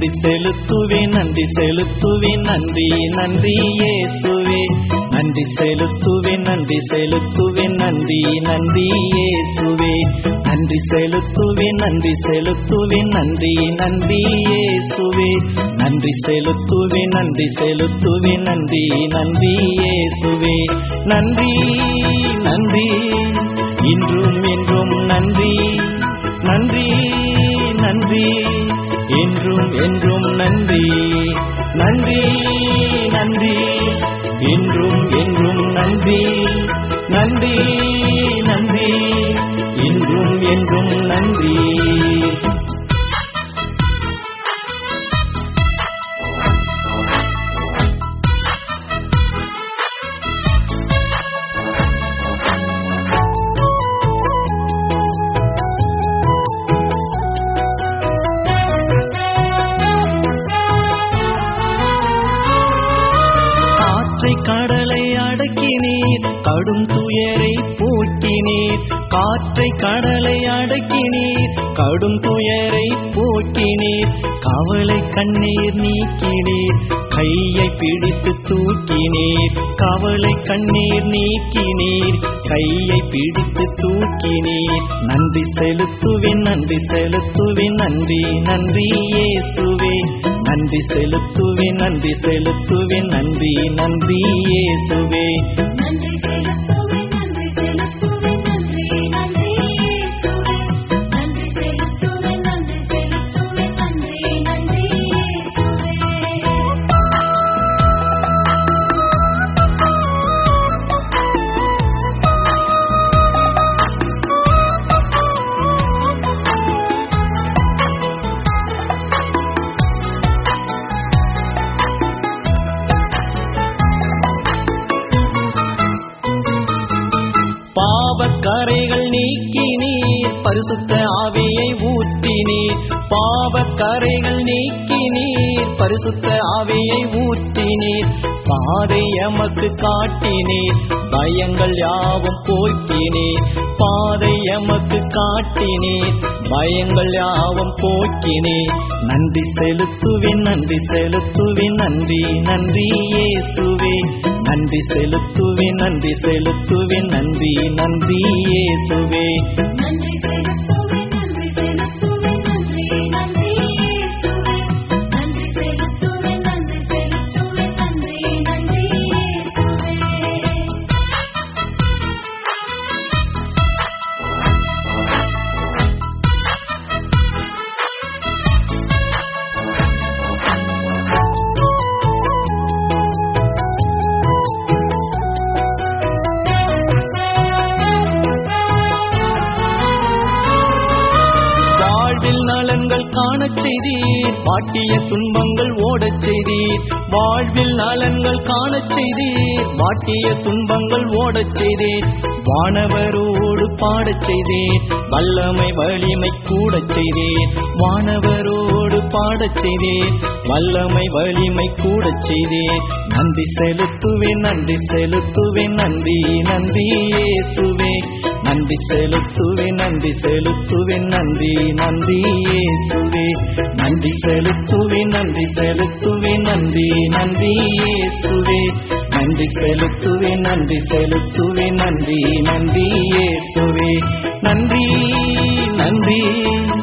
நன்றி செலுத்துவேன் நன்றி செலுத்துவேன் நன்றி நன்றி இயேசுவே நன்றி செலுத்துவேன் நன்றி செலுத்துவேன் நன்றி நன்றி இயேசுவே நன்றி செலுத்துவேன் நன்றி செலுத்துவேன் நன்றி நன்றி இயேசுவே நன்றி செலுத்துவேன் நன்றி செலுத்துவேன் நன்றி நன்றி இயேசுவே நன்றி நன்றி இன்றும் என்றும் நன்றி நன்றி நன்றி என்றும் என்றும் நன்றி நன்றி நன்றி என்றும் என்றும் நன்றி நன்றி நன்றி இன்றும் என்றும் நன்றி காற்றை கடலை அடக்கினீர் கடும் துயரை போக்கினீர் காற்றை கடலை அடக்கினீர் கடும் துயரை போக்கினீர் கவலை கண்ணீர் நீக்கினீர் கையை பிடித்து தூக்கினீர் கவலை கண்ணீர் நீக்கினீர் கையை பிடித்து தூக்கினீர் நன்றி செலுத்துவேன் நன்றி செலுத்துவேன் நன்றி நன்றி இயேசுவே நன்றி செலுத்துவேன் நன்றி செலுத்துவேன் நன்றி நன்றி இயேசுவே நன்றி செலுத்துவேன் நன்றி செலுத்துவேன் நன்றி நன்றி இயேசுவே நன்றி செலுத்துவேன் நன்றி செலுத்துவேன் நன்றி நன்றி இயேசுவே பாவக்கரைகள் நீக்கினீர் பரிசுத்த ஆவியை ஊற்றினீர் பாவக்கரைகள் நீக்கினீர் பரிசுத்த ஆவியை ஊற்றினீர் பாதை எமக்கு காட்டினீர் பயங்கள் யாவும் போக்கினீர் பாதை எமக்கு காட்டினீர் பயங்கள் யாவும் போக்கினீர் நன்றி செலுத்துவேன் நன்றி செலுத்துவேன் நன்றி நன்றி இயேசுவே நன்றி செலுத்துவேன் நன்றி செலுத்துவேன் நன்றி நன்றி இயேசுவே நன்றி செலுத்துவேன் நன்றி செலுத்துவேன் நன்றி நன்றி இயேசுவே நன்றி செலுத்துவேன் நன்றி செலுத்துவேன் நன்றி நன்றி இயேசுவே வாழ்வில் நலன்கள் காணச் செய்தீர் வாட்டிய துன்பங்கள் ஓடச் செய்தீர் வாழ்வில் நலன்கள் காணச் செய்தீர் வாட்டிய துன்பங்கள் ஓடச் செய்தீர் வானவரோடு பாடச் செய்தீர் வல்லமை வலிமை கூடச் செய்தீர் வானவரோடு பாடச் செய்தீர் வல்லமை வலிமை கூடச் செய்தீர் நன்றி செலுத்துவேன் நன்றி செலுத்துவேன் நன்றி நன்றி இயேசுவே நன்றி செலுத்துவேன் நன்றி செலுத்துவேன் நன்றி நன்றி இயேசுவே நன்றி செலுத்துவேன் நன்றி செலுத்துவேன் நன்றி நன்றி இயேசுவே நன்றி செலுத்துவேன் நன்றி செலுத்துவேன் நன்றி நன்றி இயேசுவே நன்றி நன்றி